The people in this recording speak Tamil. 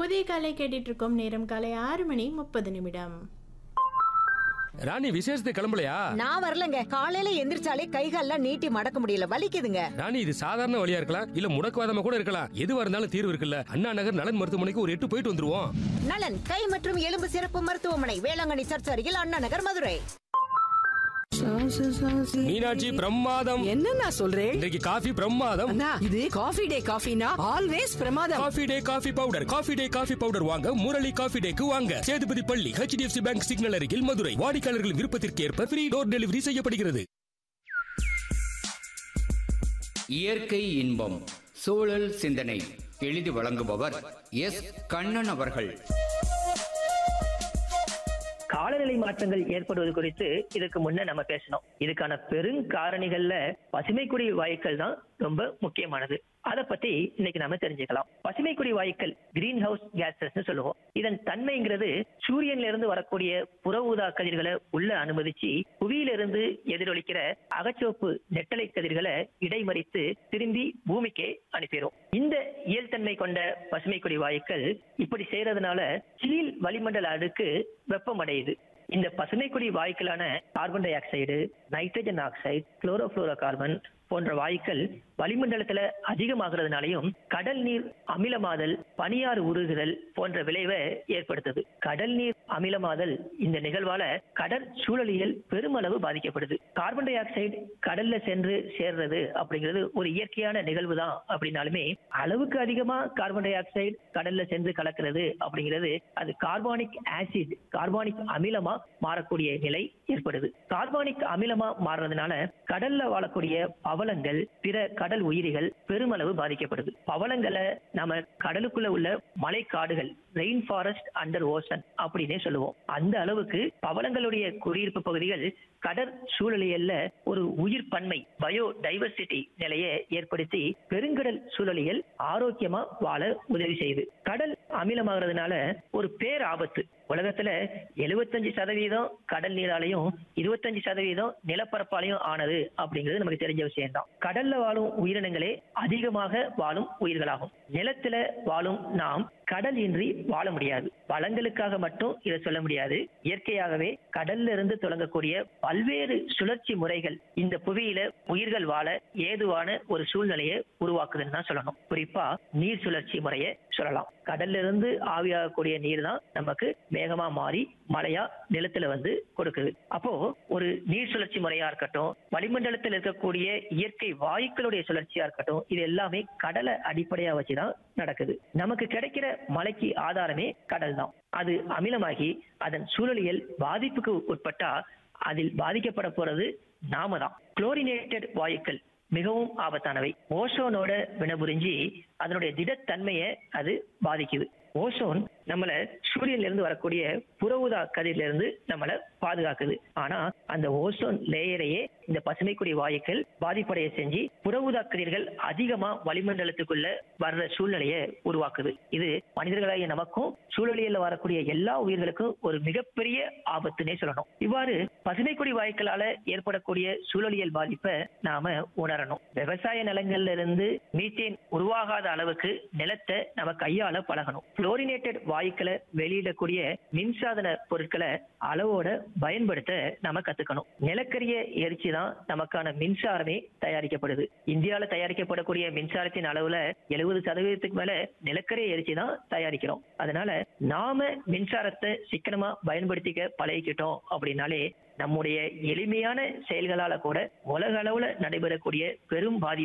புதிய காலை கேட்டுட்டு இருக்கோம் நேரம் காலை ஆறு மணி முப்பது நிமிடம் ராணி விசேஷத்துக்கு கிளம்பலையா நான் வரலங்க காலையில எந்திரிச்சாலே கைகால்லாம் நீட்டி மடக்க முடியல வலிக்குதுங்க ராணி இது சாதாரண வழியா இருக்கலாம் இல்ல முடக்குவாதமா கூட இருக்கலாம் எதுவா இருந்தாலும் தீர்வு இருக்குல்ல அண்ணா நகர் நலன் மருத்துவமனைக்கு ஒரு எட்டு போயிட்டு வந்துருவோம் நலன் கை மற்றும் எலும்பு சிறப்பு மருத்துவமனை வேளாங்கண்ணி சர்ச் அருகில் அண்ணா நகர் மதுரை மீனாட்சி பிரமாதம் என்னண்ணா சொல்றேன் இன்றைக்கு காஃபி பிரமாதம் அண்ணா இது காஃபி டே காஃபினா ஆல்வேஸ் பிரமாதம் coffee day coffee powder coffee day coffee powder வாங்க முரளி காஃபி டேக்கு வாங்க சேதுபதி பள்ளி ஹெச்டிஎஃப்சி பேங்க் சிக்னல் அருகில் மதுரை வாடிக்கையாளர்களின் விருப்பத்திற்கு ஏற்ப ஃப்ரீ டோர் டெலிவரி செய்யப்படுகிறது இயற்கை இன்பம் சூழல் சிந்தனை எழுதி வழங்குபவர் எஸ் கண்ணன் அவர்கள் காலநிலை மாற்றங்கள் ஏற்படுவது குறித்து இதுக்கு முன்ன நம்ம பேசணும் இதுக்கான பெருங்காரணிகள்ல பசுமைக்குடி வாயுக்கள் தான் ரொம்ப முக்கியமானது அதை பத்தி இன்னைக்கு நாம தெரிஞ்சுக்கலாம் பசுமைக்குடி வாயுக்கள் கிரீன் ஹவுஸ் கேசஸ் சொல்லுவோம் இதன் தன்மைங்கிறது சூரியன்ல இருந்து வரக்கூடிய புற ஊதா கதிர்களை உள்ள அனுமதிச்சு புவியிலிருந்து எதிரொலிக்கிற அகச்சிவப்பு நெட்டலை கதிர்களை இடைமறித்து திரும்பி பூமிக்கே அனுப்பிடும் இந்த இயல்தன்மை கொண்ட பசுமைக்குடி வாயுக்கள் இப்படி செய்யறதுனால கீழ் வளிமண்டல அடுக்கு வெப்பமடையுது இந்த பசுமைக்குடி வாயுக்களான carbon dioxide nitrogen oxide chlorofluorocarbon போன்ற வாயுக்கள் வளிமண்டலத்துல அதிகமாகிறதுனாலையும் கடல் நீர் அமிலமாதல் பனியாறு உருகுதல் போன்ற விளைவை ஏற்படுத்துது கடல் நீர் அமிலமாதல் இந்த நிகழ்வால கடல் சூழலியல் பெருமளவு பாதிக்கப்படுது கார்பன் டை ஆக்சைடு கடல்ல சென்று சேர்றது அப்படிங்கிறது ஒரு இயற்கையான நிகழ்வு தான் அப்படின்னாலுமே அளவுக்கு அதிகமா கார்பன் டை ஆக்சைடு கடல்ல சென்று கலக்கிறது அப்படிங்கிறது அது கார்பானிக் ஆசிட் கார்பானிக் அமிலமா மாறக்கூடிய நிலை ஏற்படுது கார்பானிக் அமிலமா மாறுறதுனால கடல்ல வாழக்கூடிய பவளங்கள் பிற கடல் உயிரிகள் பெருமளவு பாதிக்கப்படுது பவளங்களை நாம கடலுக்குள்ள உள்ள மலைக்காடுகள் ரெயின் ஃபாரஸ்ட் அண்டர் ஓசன் அப்படின்னே சொல்லுவோம் அந்த அளவுக்கு பவளங்களுடைய குடியிருப்பு பகுதிகள் கடற் சூழலியல்ல ஒரு உயிர் பன்மை பயோ டைவர்சிட்டி நிலையை ஏற்படுத்தி பெருங்கடல் சூழலியல் ஆரோக்கியமா வாழ உதவி செய்யுது கடல் அமிலமாகிறதுனால ஒரு பேர் ஆபத்து உலகத்துல எழுபத்தஞ்சு சதவீதம் கடல் நீராலையும் இருபத்தஞ்சு சதவீதம் நிலப்பரப்பாலையும் ஆனது அப்படிங்கிறது நமக்கு தெரிஞ்ச விஷயம் தான் கடல்ல வாழும் உயிரினங்களே அதிகமாக வாழும் உயிர்களாகும் நிலத்துல வாழும் நாம் கடல் இன்றி வாழ முடியாது வளங்களுக்காக மட்டும் இதை சொல்ல முடியாது இயற்கையாகவே கடல்ல இருந்து தொடங்கக்கூடிய பல்வேறு சுழற்சி முறைகள் இந்த புவியில உயிர்கள் வாழ ஏதுவான ஒரு சூழ்நிலையை உருவாக்குதுன்னு தான் சொல்லணும் குறிப்பா நீர் சுழற்சி முறையை சொல்லலாம் கடல்ல இருந்து ஆவியாகக்கூடிய நீர் தான் நமக்கு மேகமா மாறி மழையா நிலத்துல வந்து கொடுக்குது அப்போ ஒரு நீர் சுழற்சி முறையா இருக்கட்டும் வளிமண்டலத்தில் இருக்கக்கூடிய இயற்கை வாயுக்களுடைய சுழற்சியா இருக்கட்டும் இது எல்லாமே கடலை அடிப்படையா வச்சுதான் நடக்குது நமக்கு கிடைக்கிற மழைக்கு ஆதாரமே கடல் தான் அது அமிலமாகி அதன் சூழலியல் பாதிப்புக்கு உட்பட்டா அதில் பாதிக்கப்பட போறது நாம தான் குளோரினேட்டட் வாயுக்கள் மிகவும் ஆபத்தானவை ஓசோனோட வினபுரிஞ்சு அதனுடைய திடத்தன்மையை அது பாதிக்குது ஓசோன் நம்மள சூரியன்ல இருந்து வரக்கூடிய புற ஊதா கதிரில இருந்து நம்மள பாதுகாக்குது ஆனா அந்த ஓசோன் லேயரையே இந்த பசுமைக்குடி வாயுக்கள் பாதிப்படைய செஞ்சு புற ஊதா கதிர்கள் அதிகமா வளிமண்டலத்துக்குள்ள வர்ற சூழ்நிலையை உருவாக்குது இது மனிதர்களாகிய நமக்கும் சூழலியல்ல வரக்கூடிய எல்லா உயிர்களுக்கும் ஒரு மிகப்பெரிய ஆபத்துனே சொல்லணும் இவ்வாறு பசுமைக்குடி வாயுக்களால ஏற்படக்கூடிய சூழலியல் பாதிப்பை நாம உணரணும் விவசாய நிலங்கள்ல இருந்து மீத்தேன் உருவாகாத அளவுக்கு நிலத்தை நம்ம கையால பழகணும் குளோரினேட்டட் வாயுக்களை வெளியிடக்கூடிய மின்சாதன பொருட்களை அளவோட பயன்படுத்த நம்ம கத்துக்கணும் நிலக்கரிய எரிச்சு தான் நமக்கான மின்சாரமே தயாரிக்கப்படுது இந்தியாவில் தயாரிக்கப்படக்கூடிய மின்சாரத்தின் அளவுல எழுபது சதவீதத்துக்கு மேல நிலக்கரி எரிச்சு தான் தயாரிக்கிறோம் அதனால நாம மின்சாரத்தை சிக்கனமா பயன்படுத்திக்க பழகிக்கிட்டோம் அப்படின்னாலே நம்முடைய எளிமையான செயல்களால கூட உலக அளவுல நடைபெறக்கூடிய பெரும் பாதிப்பு